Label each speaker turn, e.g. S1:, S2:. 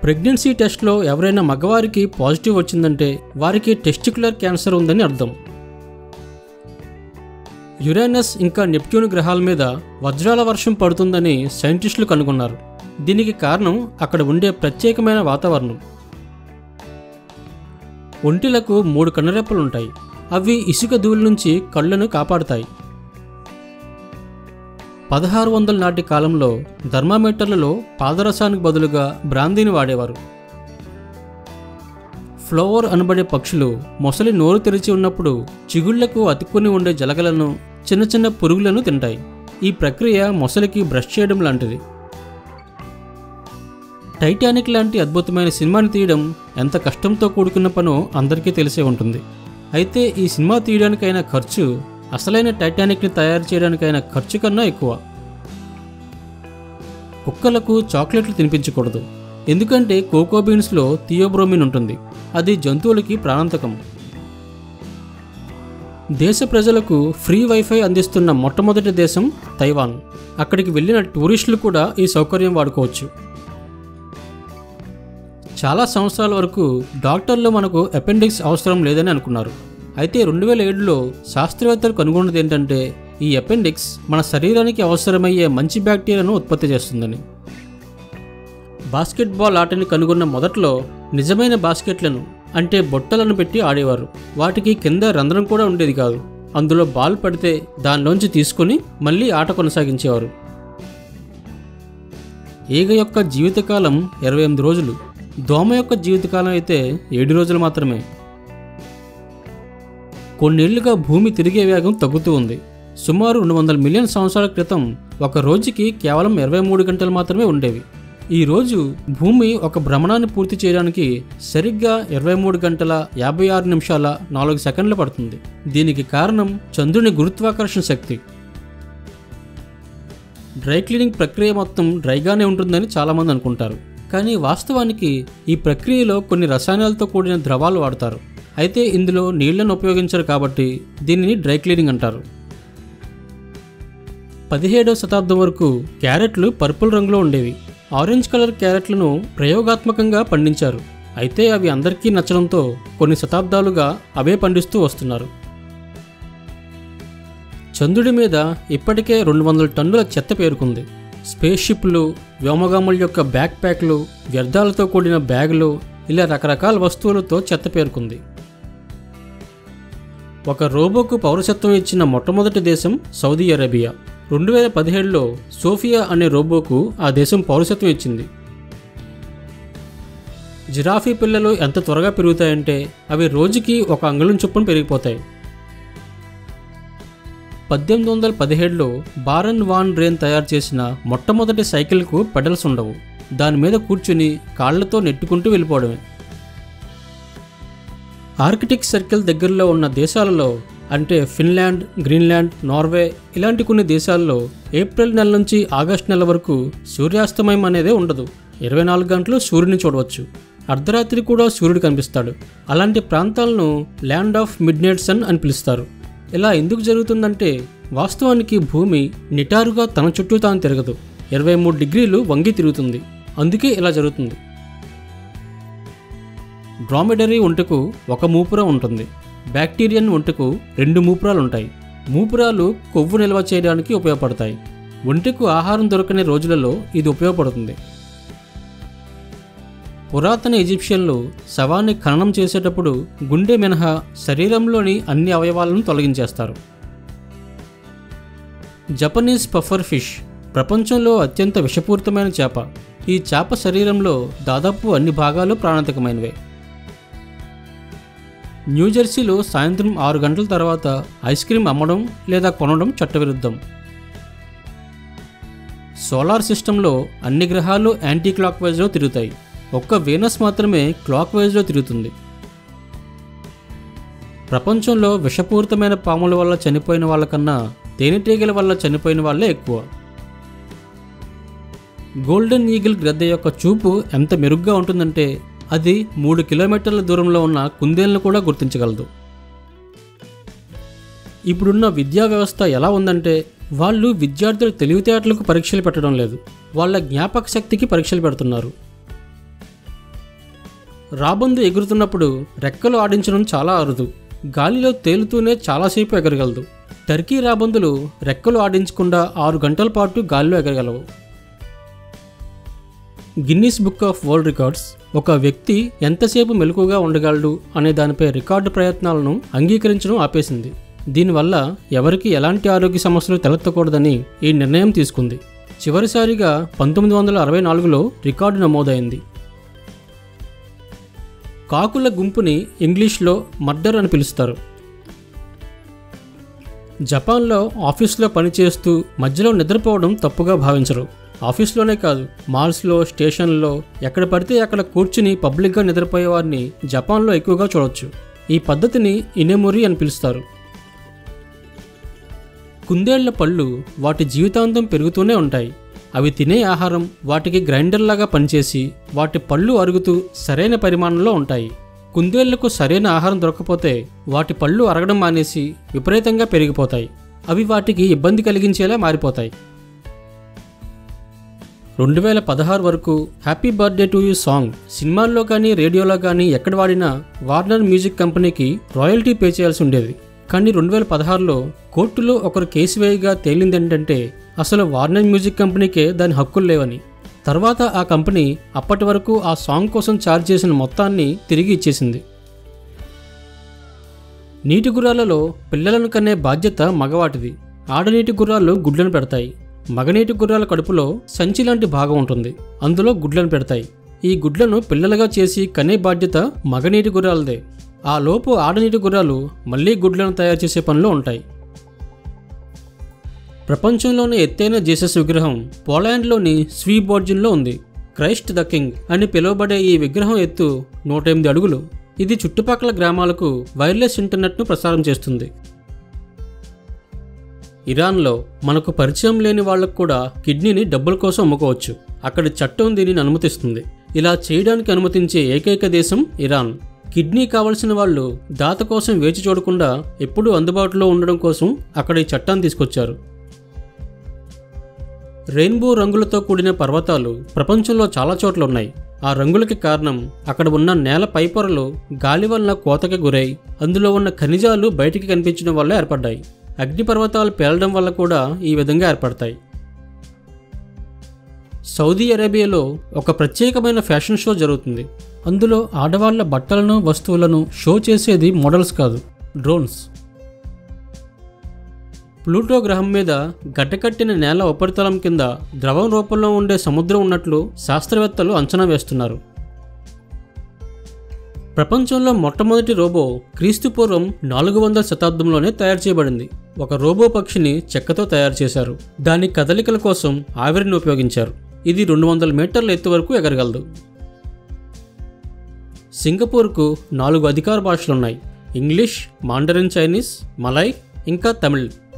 S1: pregnancy టెస్ట్లో ఎవరైనా మగవారికి పాజిటివ్ వచ్చిందంటే వారికి టెస్టికులర్ క్యాన్సర్ ఉందని అర్థం యురేనస్ ఇంకా నెప్ట్యూన్ గ్రహాల మీద వజ్రాల వర్షం పడుతుందని సైంటిస్టులు కనుగొన్నారు దీనికి కారణం అక్కడ ఉండే ప్రత్యేకమైన వాతావరణం ఒంటిలకు మూడు కనురెప్పలుంటాయి అవి ఇసుక ధూళి నుంచి కళ్ళను కాపాడుతాయి పదహారు వందల నాటి కాలంలో థర్మామీటర్లలో పాదరసానికి బదులుగా బ్రాందీని వాడేవారు ఫ్లవర్ అనబడే పక్షులు మొసలి నోరు తెరిచి ఉన్నప్పుడు చిగుళ్లకు అతుక్కుని ఉండే జలగలను చిన్న చిన్న పురుగులను తింటాయి ఈ ప్రక్రియ మొసలికి బ్రష్ చేయడం లాంటిది టైటానిక్ లాంటి అద్భుతమైన సినిమాని తీయడం ఎంత కష్టంతో కూడుకున్న పనో అందరికీ తెలిసే ఉంటుంది అయితే ఈ సినిమా తీయడానికైన ఖర్చు అసలైన టైటానిక్ని తయారు చేయడానికైన ఖర్చు కన్నా ఎక్కువ కుక్కలకు చాక్లెట్లు తినిపించకూడదు ఎందుకంటే కోకో బీన్స్లో థియోబ్రోమిన్ ఉంటుంది అది జంతువులకి ప్రాణాంతకం దేశ ప్రజలకు ఫ్రీ వైఫై అందిస్తున్న మొట్టమొదటి దేశం తైవాన్ అక్కడికి వెళ్ళిన టూరిస్టులు కూడా ఈ సౌకర్యం వాడుకోవచ్చు చాలా సంవత్సరాల వరకు డాక్టర్లు మనకు అపెండిక్స్ అవసరం లేదని అనుకున్నారు అయితే రెండు వేల ఏడులో శాస్త్రవేత్తలు కనుగొన్నది ఏంటంటే ఈ అపెండిక్స్ మన శరీరానికి అవసరమయ్యే మంచి బ్యాక్టీరియాను ఉత్పత్తి చేస్తుందని బాస్కెట్బాల్ ఆటని కనుగొన్న మొదట్లో నిజమైన బాస్కెట్లను అంటే బొట్టలను పెట్టి ఆడేవారు వాటికి కింద రంధ్రం కూడా ఉండేది కాదు అందులో బాల్ పడితే దానిలోంచి తీసుకొని మళ్ళీ ఆట కొనసాగించేవారు ఈగ యొక్క జీవితకాలం ఇరవై ఎనిమిది రోజులు దోమ యొక్క జీవితకాలం అయితే ఏడు రోజులు మాత్రమే కొన్నేళ్లుగా భూమి తిరిగే వేగం తగ్గుతూ ఉంది సుమారు రెండు వందల మిలియన్ సంవత్సరాల క్రితం ఒక రోజుకి కేవలం ఇరవై మూడు గంటలు మాత్రమే ఉండేవి ఈ రోజు భూమి ఒక భ్రమణాన్ని పూర్తి చేయడానికి సరిగ్గా ఇరవై మూడు గంటల యాభై ఆరు నిమిషాల నాలుగు సెకండ్లు పడుతుంది దీనికి కారణం చంద్రుని గురుత్వాకర్షణ శక్తి డ్రై క్లీనింగ్ ప్రక్రియ మొత్తం డ్రైగానే ఉంటుందని చాలామంది అనుకుంటారు కానీ వాస్తవానికి ఈ ప్రక్రియలో కొన్ని రసాయనాలతో కూడిన ద్రవాలు వాడతారు అయితే ఇందులో నీళ్లను ఉపయోగించరు కాబట్టి దీనిని డ్రై క్లీనింగ్ అంటారు పదిహేడవ శతాబ్దం వరకు క్యారెట్లు పర్పుల్ రంగులో ఉండేవి ఆరెంజ్ కలర్ క్యారెట్లను ప్రయోగాత్మకంగా పండించారు అయితే అవి అందరికీ నచ్చడంతో కొన్ని శతాబ్దాలుగా అవే పండిస్తూ వస్తున్నారు చంద్రుడి మీద ఇప్పటికే రెండు వందల టన్నుల చెత్త పేరుకుంది స్పేస్ షిప్లు వ్యోమగాముల యొక్క బ్యాక్ ప్యాక్లు వ్యర్థాలతో కూడిన బ్యాగులు ఇలా రకరకాల వస్తువులతో చెత్త పేరుకుంది ఒక రోబోకు పౌరసత్వం ఇచ్చిన మొట్టమొదటి దేశం సౌదీ అరేబియా రెండు వేల పదిహేడులో సోఫియా అనే రోబోకు ఆ దేశం పౌరసత్వం ఇచ్చింది జిరాఫీ పిల్లలు ఎంత త్వరగా పెరుగుతాయంటే అవి రోజుకి ఒక అంగుళం చొప్పున పెరిగిపోతాయి పద్దెనిమిది వందల పదిహేడులో బారన్ వాన్ రేన్ తయారు చేసిన మొట్టమొదటి సైకిల్కు పెడల్స్ ఉండవు దాని మీద కూర్చుని కాళ్లతో నెట్టుకుంటూ వెళ్ళిపోవడమే ఆర్కిటిక్ సర్కిల్ దగ్గరలో ఉన్న దేశాలలో అంటే ఫిన్లాండ్ గ్రీన్లాండ్ నార్వే ఇలాంటి కొన్ని దేశాల్లో ఏప్రిల్ నెల నుంచి ఆగస్టు నెల వరకు సూర్యాస్తమయం అనేదే ఉండదు ఇరవై నాలుగు గంటలు సూర్యుని చూడవచ్చు అర్ధరాత్రి కూడా సూర్యుడు కనిపిస్తాడు అలాంటి ప్రాంతాలను land of midnight sun అని పిలుస్తారు ఇలా ఎందుకు జరుగుతుందంటే వాస్తవానికి భూమి నిటారుగా తన చుట్టూ తాను తిరగదు ఇరవై మూడు డిగ్రీలు వంగి తిరుగుతుంది అందుకే ఇలా జరుగుతుంది డ్రామెడరీ ఒంటకు ఒక మూపురం ఉంటుంది బ్యాక్టీరియన్ ఒంటకు రెండు మూపురాలు ఉంటాయి మూపురాలు కొవ్వు నిల్వ చేయడానికి ఉపయోగపడతాయి ఒంటెకు ఆహారం దొరకని రోజులలో ఇది ఉపయోగపడుతుంది పురాతన ఈజిప్షియన్లు శవాన్ని ఖననం చేసేటప్పుడు గుండె మినహా శరీరంలోని అన్ని అవయవాలను తొలగించేస్తారు జపనీస్ పఫర్ ఫిష్ ప్రపంచంలో అత్యంత విషపూరితమైన చేప ఈ చేప శరీరంలో దాదాపు అన్ని భాగాలు ప్రాణాంతకమైనవే న్యూజెర్సీలో సాయంత్రం ఆరు గంటల తర్వాత ఐస్ క్రీం అమ్మడం లేదా కొనడం చట్టవిరుద్ధం సోలార్ సిస్టంలో అన్ని గ్రహాలు యాంటీ క్లాక్ వైజ్లో తిరుగుతాయి ఒక్క వీనస్ మాత్రమే క్లాక్ వైజ్లో తిరుగుతుంది ప్రపంచంలో విషపూరితమైన పాముల వల్ల చనిపోయిన వాళ్ళకన్నా తేనెటీగల వల్ల చనిపోయిన వాళ్ళే ఎక్కువ గోల్డెన్ ఈగిల్ గ్రద్ద యొక్క చూపు ఎంత మెరుగ్గా ఉంటుందంటే అది మూడు కిలోమీటర్ల దూరంలో ఉన్న కుందేలను కూడా గుర్తించగలదు ఇప్పుడున్న విద్యా వ్యవస్థ ఎలా ఉందంటే వాళ్ళు విద్యార్థుల తెలివితేటలకు పరీక్షలు పెట్టడం లేదు వాళ్ళ జ్ఞాపక శక్తికి పరీక్షలు పెడుతున్నారు రాబందు ఎగురుతున్నప్పుడు రెక్కలు ఆడించడం చాలా అరుదు గాలిలో తేలుతూనే చాలాసేపు ఎగరగలదు టర్కీ రాబందులు రెక్కలు ఆడించకుండా ఆరు గంటల పాటు గాలిలో ఎగరగలవు Guinness book of world records ఒక వ్యక్తి ఎంతసేపు మెలకుగా ఉండగలడు అనే దానిపై రికార్డు ప్రయత్నాలను అంగీకరించడం ఆపేసింది దీనివల్ల ఎవరికి ఎలాంటి ఆరోగ్య సమస్యలు తలెత్తకూడదని ఈ నిర్ణయం తీసుకుంది చివరిసారిగా పంతొమ్మిది వందల అరవై నాలుగులో రికార్డు నమోదైంది కాకుల గుంపుని ఇంగ్లీష్లో మర్డర్ అని పిలుస్తారు జపాన్లో ఆఫీస్లో పనిచేస్తూ మధ్యలో నిద్రపోవడం తప్పుగా భావించరు ఆఫీస్లోనే కాదు మాల్స్లో స్టేషన్లో ఎక్కడ పడితే అక్కడ కూర్చుని పబ్లిక్గా నిద్రపోయే వారిని జపాన్లో ఎక్కువగా చూడొచ్చు ఈ పద్ధతిని ఇనెమురి అని పిలుస్తారు కుందేళ్ల పళ్ళు వాటి జీవితాంతం పెరుగుతూనే ఉంటాయి అవి తినే ఆహారం వాటికి గ్రైండర్లాగా పనిచేసి వాటి పళ్ళు అరుగుతూ సరైన పరిమాణంలో ఉంటాయి కుందేళ్లకు సరైన ఆహారం దొరకకపోతే వాటి పళ్ళు అరగడం మానేసి విపరీతంగా పెరిగిపోతాయి అవి వాటికి ఇబ్బంది కలిగించేలా మారిపోతాయి రెండు వేల పదహారు వరకు happy birthday to you song సినిమాల్లో కానీ రేడియోలో కానీ ఎక్కడ వాడినా వార్నర్ మ్యూజిక్ కంపెనీకి రాయల్టీ పే చేయాల్సి ఉండేది కానీ రెండు వేల పదహారులో కోర్టులో ఒకరు కేసు వేయగా తేలింది ఏంటంటే అసలు వార్నర్ మ్యూజిక్ కంపెనీకే దాని హక్కులు లేవని తర్వాత ఆ కంపెనీ అప్పటి వరకు ఆ సాంగ్ కోసం ఛార్జ్ చేసిన మొత్తాన్ని తిరిగి ఇచ్చేసింది నీటి గుర్రాలలో పిల్లలను కనే బాధ్యత మగవాటిది ఆడనీటి గుర్రాలు గుడ్లను పెడతాయి మగనీటి గుర్రాల కడుపులో సంచి లాంటి భాగం ఉంటుంది అందులో గుడ్లను పెడతాయి ఈ గుడ్లను పిల్లలుగా చేసి కనే బాధ్యత మగనీటి గుర్రాలదే ఆ లోపు ఆడనీటి గుర్రాలు మళ్ళీ గుడ్లను తయారు చేసే పనిలో ఉంటాయి ప్రపంచంలోనే ఎత్తైన జీసస్ విగ్రహం పోలాండ్లోని స్వీబోర్జిన్లో ఉంది క్రైస్ట్ ద కింగ్ అని పిలువబడే ఈ విగ్రహం ఎత్తు నూట ఎనిమిది అడుగులు ఇది చుట్టుపక్కల గ్రామాలకు వైర్లెస్ ఇంటర్నెట్ను ప్రసారం చేస్తుంది ఇరాన్లో మనకు పరిచయం లేని వాళ్ళకు కూడా కిడ్నీని డబ్బుల కోసం అమ్ముకోవచ్చు అక్కడి చట్టం దీనిని అనుమతిస్తుంది ఇలా చేయడానికి అనుమతించే ఏకైక దేశం ఇరాన్ కిడ్నీ కావలసిన వాళ్ళు దాత కోసం వేచి చూడకుండా ఎప్పుడూ అందుబాటులో ఉండడం కోసం అక్కడ ఈ చట్టాన్ని తీసుకొచ్చారు రెయిన్బో రంగులతో కూడిన పర్వతాలు ప్రపంచంలో చాలా చోట్ల ఉన్నాయి ఆ రంగులకి కారణం అక్కడ ఉన్న నేల పైపొరలు గాలి వలన కోతకి గురై అందులో ఉన్న ఖనిజాలు బయటికి కనిపించడం వల్ల ఏర్పడ్డాయి అగ్నిపర్వతాలు పేలడం వల్ల కూడా ఈ విధంగా ఏర్పడతాయి సౌదీ అరేబియాలో ఒక ప్రత్యేకమైన ఫ్యాషన్ షో జరుగుతుంది అందులో ఆడవాళ్ల బట్టలను వస్తువులను షో చేసేది మోడల్స్ కాదు డ్రోన్స్ ప్లూటో గ్రహం మీద గడ్డకట్టిన నేల ఉపరితలం కింద ద్రవం రూపంలో ఉండే సముద్రం ఉన్నట్లు శాస్త్రవేత్తలు అంచనా వేస్తున్నారు ప్రపంచంలో మొట్టమొదటి రోబో క్రీస్తు పూర్వం నాలుగు వందల శతాబ్దంలోనే తయారు చేయబడింది ఒక రోబో పక్షిని చెక్కతో తయారు చేశారు దాని కదలికల కోసం ఆవిరిని ఉపయోగించారు ఇది రెండు వందల మీటర్ల ఎత్తు వరకు ఎగరగలదు సింగపూర్కు నాలుగు అధికార భాషలున్నాయి ఇంగ్లీష్ మాండరిన్ చైనీస్ మలై ఇంకా తమిళ్